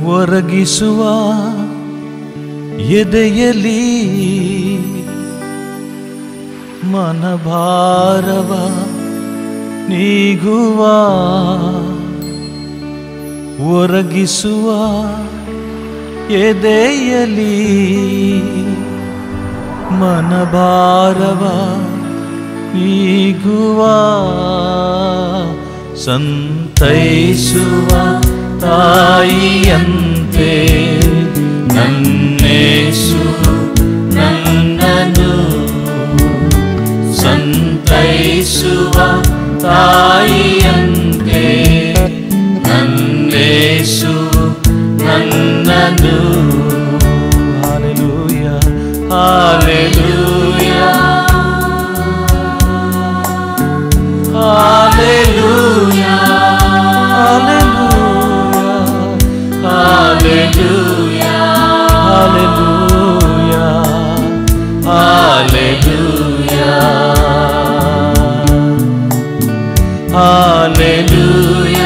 ಒರಗಿಸುವ ಎದೆಯಲಿ ಮನಭಾರವ ನೀಗುವ ಒರಗಿಸುವ ಎದೆಯಲಿ ಮನಭಾರವ ನೀಗುವ ಸಂತೈಸುವ ತಾಯಿಯಂತೆ ನನ್ನೇಸು ನನ್ನನು ಸಂತೈಸುವ ತಾಯಿಯಂತೆ ನನ್ನೇಸು ನನ್ನನು hallelujah hallelujah hallelujah hallelujah hallelujah hallelujah hallelujah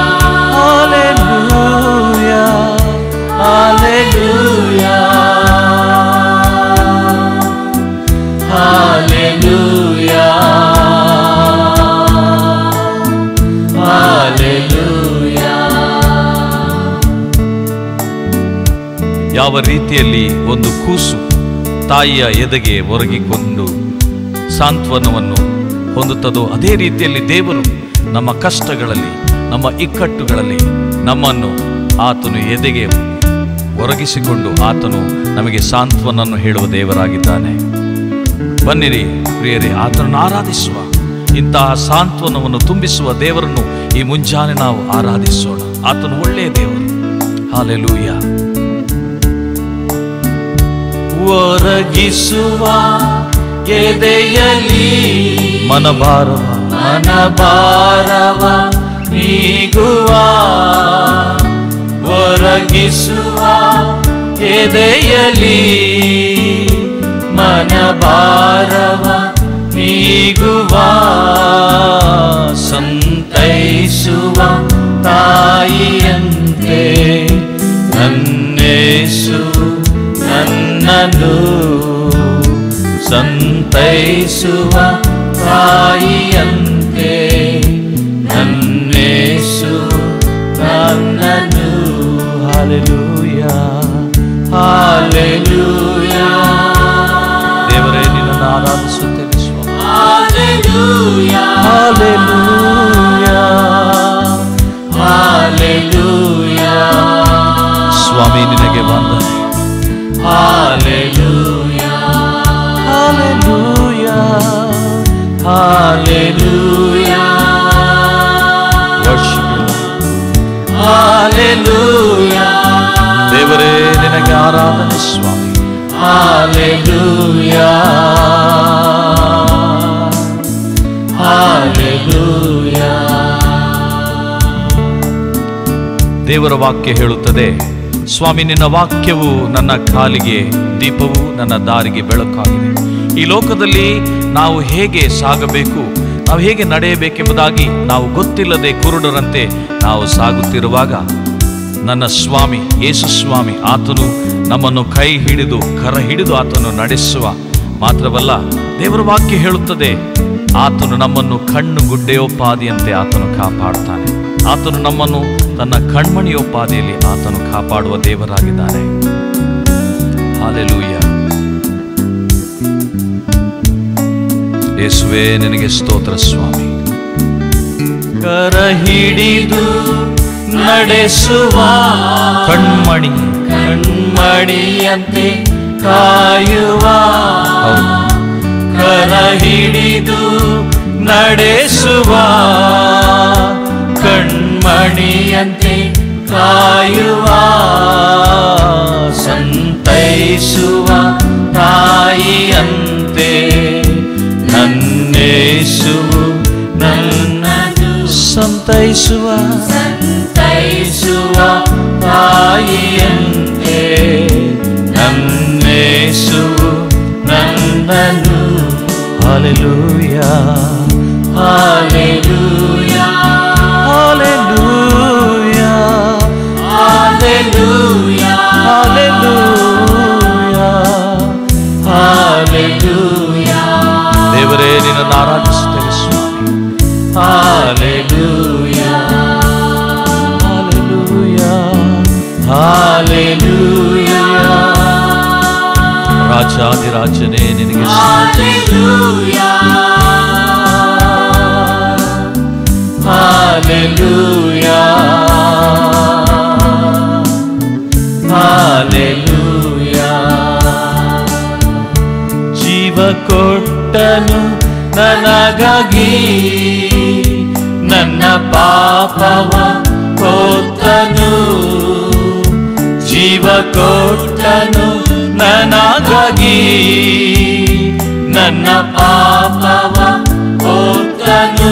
hallelujah hallelujah hallelujah hallelujah ಯಾವ ರೀತಿಯಲ್ಲಿ ಒಂದು ಕೂಸು ತಾಯಿಯ ಎದೆಗೆ ಒರಗಿಕೊಂಡು ಸಾಂತ್ವನವನ್ನು ಹೊಂದುತ್ತದೋ ಅದೇ ರೀತಿಯಲ್ಲಿ ದೇವರು ನಮ್ಮ ಕಷ್ಟಗಳಲ್ಲಿ ನಮ್ಮ ಇಕ್ಕಟ್ಟುಗಳಲ್ಲಿ ನಮ್ಮನ್ನು ಆತನು ಎದೆಗೆ ಒರಗಿಸಿಕೊಂಡು ಆತನು ನಮಗೆ ಸಾಂತ್ವನನ್ನು ಹೇಳುವ ದೇವರಾಗಿದ್ದಾನೆ ಬನ್ನಿರಿ ಪ್ರಿಯರೇ ಆತನನ್ನು ಆರಾಧಿಸುವ ಇಂತಹ ಸಾಂತ್ವನವನ್ನು ತುಂಬಿಸುವ ದೇವರನ್ನು ಈ ಮುಂಜಾನೆ ನಾವು ಆರಾಧಿಸೋಣ ಆತನು ಒಳ್ಳೆಯ ದೇವರು ಹಾಲೆಲೂಯ ಒರಗಿಸುವ ಎದೆಯಲಿ ಮನಭಾರವ ಮನಭಾರವ ನೀಗುವ ಒರಗಿಸುವ ಎದೆಯಲಿ ಮನಭಾರವ ನೀಗುವ ಸಂತೈಸುವ ತಾಯಿಯಂತೆ ನನ್ನೇಸು ನನ್ನನು ಸಂತೈಸುವ ತಾಯಿಯಂತೆ ನನ್ನೇಸು ನನ್ನನು ಹಾಲೆಲೂಯ ಹಾಲೆಲೂಯ ದೇವರೇ ನಿನ್ನನ್ನು ಆರಾಧಿಸುತ್ತೇವೆ ಸ್ವಾಮಿ ಹಾಲೆಲೂಯ ಹಾಲೆಲೂಯ ಹಾಲೆಲೂಯ ಸ್ವಾಮಿ ನಿನಗೆ ವಂದನೆ Hallelujah. Hallelujah. Hallelujah. Worship you, Lord. Hallelujah. ದೇವರೇ ನಿನಗೆ ಆರಾಧನೆ ಸ್ವಾಮಿ Hallelujah. Hallelujah. ದೇವರ ವಾಕ್ಯ ಹೇಳುತ್ತದೆ ಸ್ವಾಮಿ ನಿನ್ನ ವಾಕ್ಯವು ನನ್ನ ಕಾಲಿಗೆ ದೀಪವು ನನ್ನ ದಾರಿಗೆ ಬೆಳಕಾಗಿದೆ ಈ ಲೋಕದಲ್ಲಿ ನಾವು ಹೇಗೆ ಸಾಗಬೇಕು ನಾವು ಹೇಗೆ ನಡೆಯಬೇಕೆಂಬುದಾಗಿ ನಾವು ಗೊತ್ತಿಲ್ಲದೆ ಕುರುಡರಂತೆ ನಾವು ಸಾಗುತ್ತಿರುವಾಗ ನನ್ನ ಸ್ವಾಮಿ ಯೇಸು ಸ್ವಾಮಿ ಆತನು ನಮ್ಮನ್ನು ಕೈ ಹಿಡಿದು ಕರ ಹಿಡಿದು ಆತನು ನಡೆಸುವ ಮಾತ್ರವಲ್ಲ ದೇವರ ವಾಕ್ಯ ಹೇಳುತ್ತದೆ ಆತನು ನಮ್ಮನ್ನು ಕಣ್ಣು ಗುಡ್ಡೆಯೋಪಾದಿಯಂತೆ ಆತನು ಕಾಪಾಡ್ತಾನೆ ಆತನು ನಮ್ಮನ್ನು ತನ್ನ ಕಣ್ಮಣಿಯೋಪಾದಿಯಲ್ಲಿ ಆತನು ಕಾಪಾಡುವ ದೇವರಾಗಿದ್ದಾನೆ ಹಾಲೆಲೂಯ ಯೇಸುವೇ ನಿನಗೆ ಸ್ತೋತ್ರ ಸ್ವಾಮಿ ಕರ ಹಿಡಿದು ನಡೆಸುವ ಕಣ್ಮಣಿ ಕಣ್ಮಣಿಯಂತೆ ಕಾಯುವ ಹೌದು ಕರ ಹಿಡಿದು ನಡೆಸುವ ಕಣ್ಮಣಿಯಂತೆ ಕಾಯುವ ಸಂತೈಸುವ ತಾಯಿಯಂತೆ ನನ್ನೇಸು ನನ್ನದು ಸಂತೈಸುವ ಸಂತೈಸುವ ತಾಯಿಯಂತೆ ನನ್ನೇಸು ನನ್ನನು hallelujah hallelujah hallelujah hallelujah Hallelujah. ರಾಜಾದಿರಾಜನೇ ನಿನಗೆ ಸ್ತೋತ್ರ. Hallelujah. Hallelujah. ಜೀವ ಕೊಟ್ಟನು ನನಗಾಗಿ ನನ್ನ ಪಾಪವ ಹೊತ್ತನು ಜೀವ ಕೊಟ್ಟನು ನನಗಾಗಿ ನನ್ನ ಪಾಪವ ಹೊತ್ತನು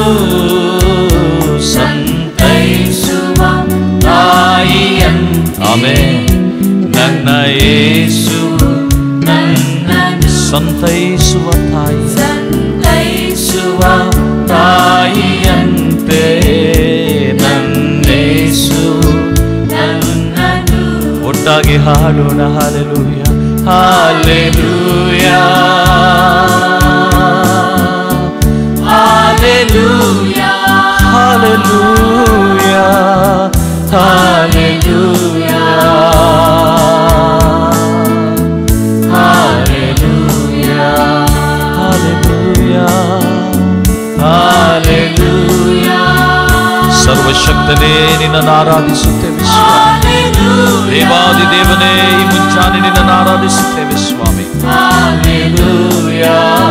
ಸಂತೈಸುವ ತಾಯಿಯಂತೆ ಆಮೆನ್. ನನ್ನ ಯೇಸು ನನ್ನ ಸಂತೈಸುವ ತಾಯಿ ಸಂತೈಸುವ ತಾಯಿಯಂತೆ ನನ್ನೇಸು ನನ್ನನು ಒಟ್ಟಾಗಿ ಹಾಡೋಣ hallelujah hallelujah hallelujah hallelujah hallelujah hallelujah hallelujah hallelujah ಸರ್ವಶಕ್ತನೇ ನಿನ್ನನ್ನು ಆರಾಧಿಸುತ್ತೇವೆ ಸ್ವಾಮಿ ದೇವಾದಿ ದೇವನೇ ಈ ಮುಂಚಾನೆ ನಿನ್ನನ್ನು ಆರಾಧಿಸುತ್ತೇವೆ ಸ್ವಾಮಿ Hallelujah.